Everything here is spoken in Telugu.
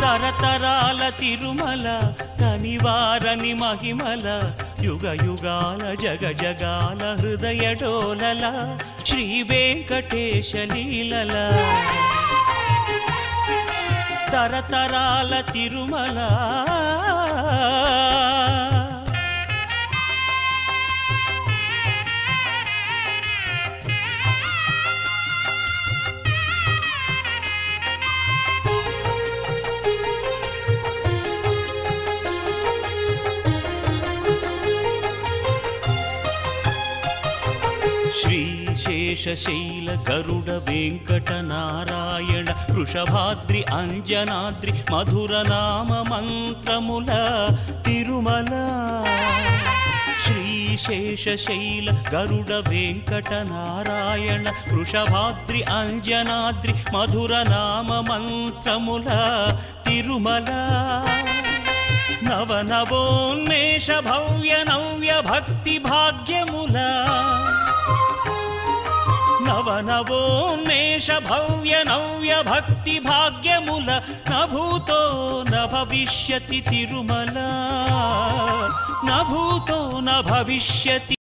తరతరాల తిరుమల కనివారని మహిమల యుగ యుగాల జగ జగాల హృదయ డోలల శ్రీ వెంకటేశ లీలల తరతరాల తిరుమల శ్రీశేషశైల గరుడ వెంకట నారాయణ వృషభాద్రి అంజనాద్రి మధుర నామ మంత్రముల తిరుమల శ్రీశేషశైల గరుడ వెంకట నారాయణ వృషభాద్రి అంజనాద్రి మధుర నామ మంత్రముల తిరుమల నవ నవోన్మేష భవ్య నవ్య భక్తి భాగ్యముల నవ నవోన్మేష భవ్య నవ్య భక్తి భాగ్యముల నభూతో న భవిష్యతి తిరుమల నభూతో న భవిష్యతి